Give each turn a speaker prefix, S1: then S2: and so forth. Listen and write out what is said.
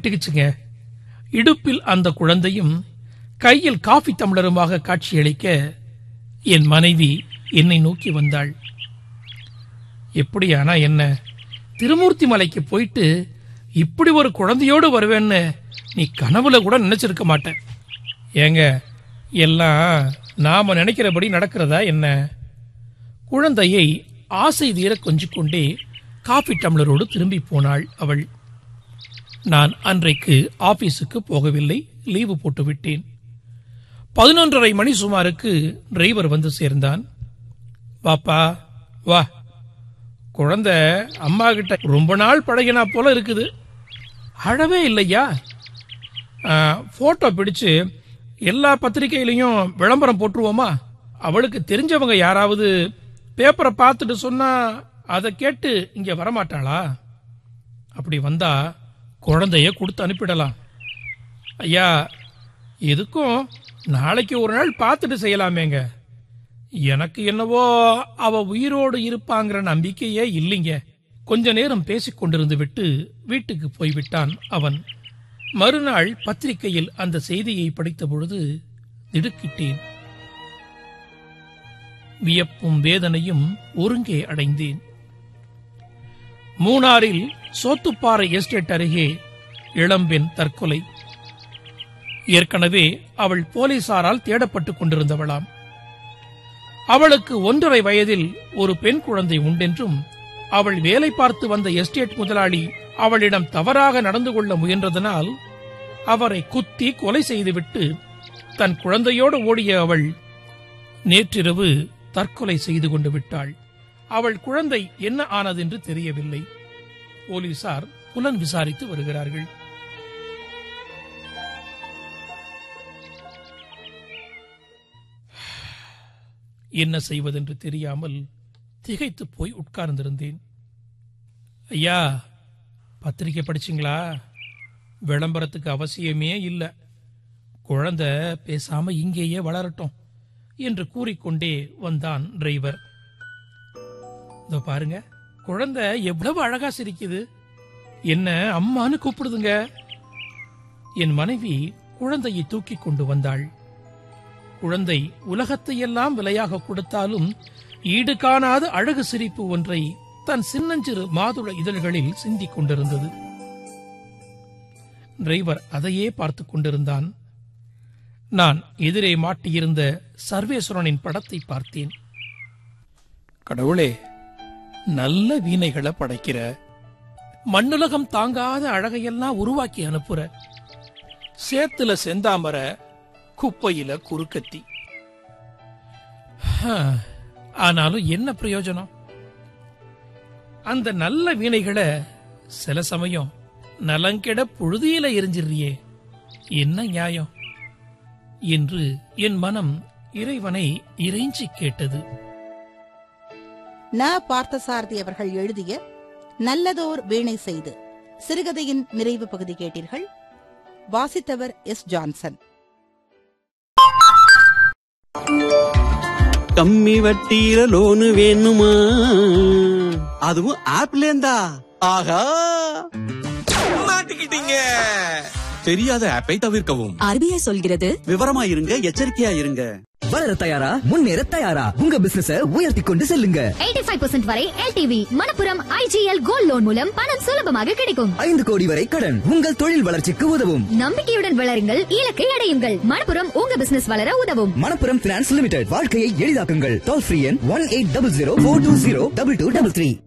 S1: விட்டுக்குச்சுங்க இடுப்பில் அந்த குழந்தையும் கையில் காஃபி டம்ளருமாக காட்சியளிக்க என் மனைவி என்னை நோக்கி வந்தாள் எப்படியானா என்ன திருமூர்த்தி மலைக்கு போயிட்டு இப்படி ஒரு குழந்தையோடு வருவேன்னு நீ கனவுல கூட நினைச்சிருக்க மாட்டேன் ஏங்க எல்லாம் நாம நினைக்கிறபடி நடக்கிறதா என்ன குழந்தையை ஆசை தீர கொஞ்சிக் கொண்டே காபி டம்ளரோடு திரும்பி போனாள் அவள் நான் அன்றைக்கு ஆபீஸுக்கு போகவில்லை லீவு போட்டு விட்டேன் பதினொன்றரை மணி சுமாருக்கு டிரைவர் வந்து சேர்ந்தான் வாப்பா வா குழந்தை அம்மா கிட்ட ரொம்ப நாள் பழகினா போல இருக்குது அழவே இல்லையா போட்டோ பிடிச்சு எல்லா பத்திரிகையிலையும் விளம்பரம் போட்டுருவோமா அவளுக்கு தெரிஞ்சவங்க யாராவது பேப்பரை பார்த்துட்டு சொன்னா அதை கேட்டு இங்க வரமாட்டாளா அப்படி வந்தா குழந்தைய கொடுத்து அனுப்பிடலாம் ஐயா எதுக்கும் நாளைக்கு ஒரு நாள் பார்த்துட்டு செய்யலாமேங்க எனக்கு என்னவோ அவ உயிரோடு இருப்பாங்கிற நம்பிக்கையே இல்லைங்க கொஞ்ச நேரம் பேசிக் கொண்டிருந்து விட்டு வீட்டுக்கு போய்விட்டான் அவன் மறுநாள் பத்திரிகையில் அந்த செய்தியை படித்த பொழுது திடுக்கிட்டேன் வியப்பும் வேதனையும் ஒருங்கே அடைந்தேன் மூணாறில் சோத்துப்பாறை எஸ்டேட் அருகே இளம்பெண் தற்கொலை ஏற்கனவே அவள் போலீசாரால் தேடப்பட்டுக் கொண்டிருந்தவளாம் அவளுக்கு ஒன்றரை வயதில் ஒரு பெண் குழந்தை உண்டென்றும் அவள் வேலை பார்த்து வந்த எஸ்டேட் முதலாளி அவளிடம் தவறாக நடந்து கொள்ள முயன்றதனால் அவரை குத்தி கொலை செய்துவிட்டு தன் குழந்தையோடு ஓடிய அவள் நேற்றிரவு தற்கொலை செய்து கொண்டு விட்டாள் அவள் குழந்தை என்ன ஆனதென்று தெரியவில்லை போலீசார் புலன் விசாரித்து வருகிறார்கள் என்ன செய்வதென்று தெரியாமல் திகைத்து போய் உட்கார்ந்திருந்தேன் ஐயா பத்திரிக்கை படிச்சிங்களா விளம்பரத்துக்கு அவசியமே இல்லை குழந்தை பேசாம இங்கேயே வளரட்டும் என்று கூறிக்கொண்டே வந்தான் டிரைவர் இதோ பாருங்க குழந்தை எவ்வளவு அழகா சிரிக்குது என்ன அம்மான்னு கூப்பிடுதுங்க என் மனைவி குழந்தையை தூக்கி கொண்டு வந்தாள் குழந்தை உலகத்தையெல்லாம் விலையாக கொடுத்தாலும் ஈடு காணாத அழகு சிரிப்பு ஒன்றை தன் சின்னஞ்சிறு மாதுள இதழ்களில் சிந்திக் கொண்டிருந்தது டிரைவர் அதையே பார்த்துக் கொண்டிருந்தான் நான் எதிரே மாட்டியிருந்த சர்வேஸ்வரனின் படத்தை பார்த்தேன் கடவுளே நல்ல வீணைகளை படைக்கிற மண்ணுலகம் தாங்காத அழகையெல்லாம் உருவாக்கி அனுப்புற சேத்துல செந்தாமர குப்பையில குறுக்கத்தி ஹா, ஆனாலும் என்ன பிரயோஜனம் அந்த நல்ல வீணைகளை சில சமயம் நலங்கெட புழுதியில எரிஞ்சிடுறியே என்ன நியாயம் என்று என் மனம் இறைவனை இறைஞ்சி கேட்டது
S2: ந பார்த்தசாரதி அவர்கள் எழுதிய நல்லதோர் வீணை செய்து சிறுகதையின் நிறைவு பகுதி கேட்டீர்கள் வாசித்தவர் எஸ் ஜான்சன்
S3: கம்மி வட்டியில லோனு வேணுமா அதுவும் ஆப்ல இருந்தா ஆஹா
S4: மாட்டிக்கிட்டீங்க தெரியாத ஆப்பை தவிர்க்கவும்
S5: ஆர்பிஐ சொல்கிறது
S3: விவரமா இருங்க எச்சரிக்கையா இருங்க
S6: வளர தயாரா முன்னேற தயாரா உங்க பிசினஸ உயர்த்தி கொண்டு செல்லுங்க
S7: 85% வரை LTV Manappuram IGL gold loan மூலம் பணம் சுலபமாக கிடைக்கும்
S6: ஐந்து கோடி வரை கடன் உங்கள் தொழில் வளர்ச்சிக்கு உதவும்
S7: நம்பிக்கையுடன் வளருங்கள் இலக்கை அடையுங்கள் மணப்புரம் உங்க பிசினஸ் வளர உதவும்
S6: மணப்புரம் பினான்ஸ் லிமிடெட் வாழ்க்கையை எளிதாக்குங்கள் டோல் ஃப்ரீ எண் one eight double zero four two zero double two double three